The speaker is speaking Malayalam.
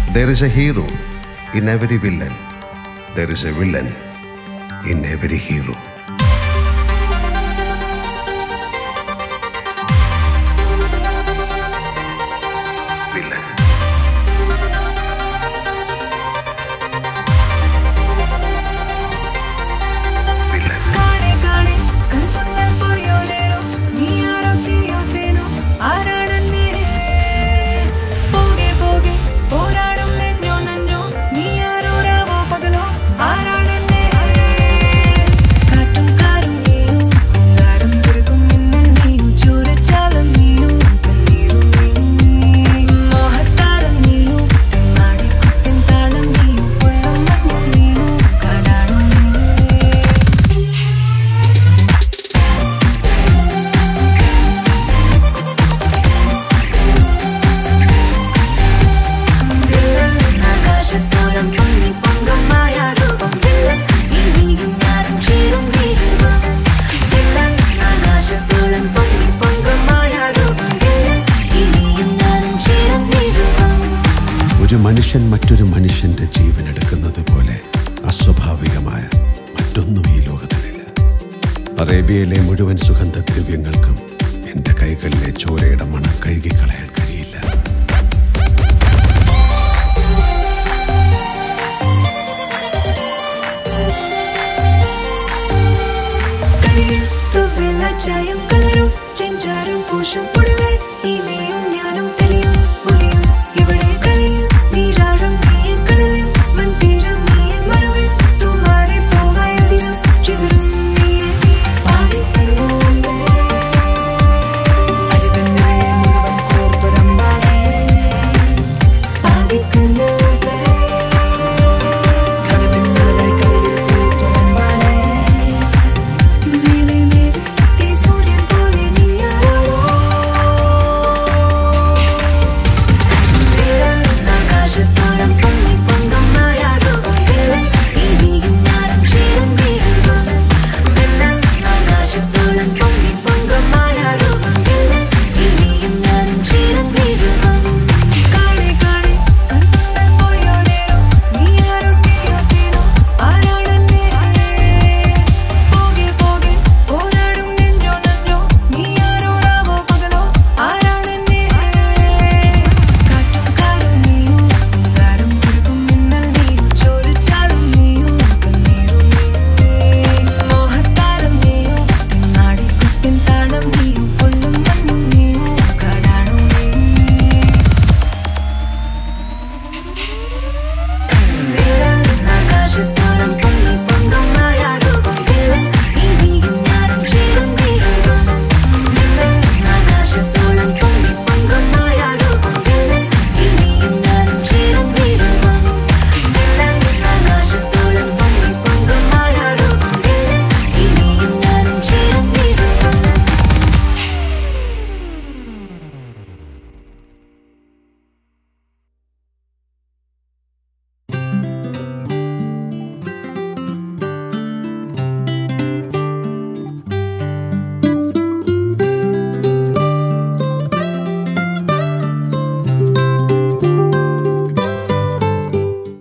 There is a hero in every villain. There is a villain in every hero. Villain. Villain. കാണെ കാണെ കൺമുന്നിൽ പോയോരേരോ നീയാരോ തീയോ തേനോ ആരാണെന്നെ പോകെ പോകെ പോരാടും നെഞ്ചോ നെഞ്ചോ നീയാരോ രാവോ പകലോ ആരാണെന്നെ കാട്ടും കാരും നീയോ കാരും പെരുകും മിന്നൽ നീയോ ചൂരച്ചാലം നീയോ കണ്ണീരും നീ മോഹത്താരം നീയോ തെമ്മാടി കുട്ടിൻ താളം നീയോ പൊള്ളും മഞ്ഞും നീയോ കാടാണോ നീ വില്ലൻ ആകാശത്തോളം പൊങ്ങി പൊങ്കും മായാരൂപം വില്ലൻ ഇനിയും ഞാനും ചേരും വീരൂപം വില്ലൻ ആകാശത്തോളം പൊങ്ങി പൊങ്കും മായാരൂപം വില്ലൻ ഇനിയും ഞാനും ചേരും വീരൂപം ഒരു മനുഷ്യൻ മറ്റൊരു മനുഷ്യന്റെ ജീവൻ എടുക്കുന്നത് പോലെ അസ്വാഭാവികമായ മറ്റൊന്നും ഈ ലോകത്തിലില്ല അറേബ്യയിലെ മുഴുവൻ സുഗന്ധദ്രവ്യങ്ങൾക്കും എൻ്റെ കൈകളിലെ ചോരയുടെ മണം കഴുകിക്കളയാൻ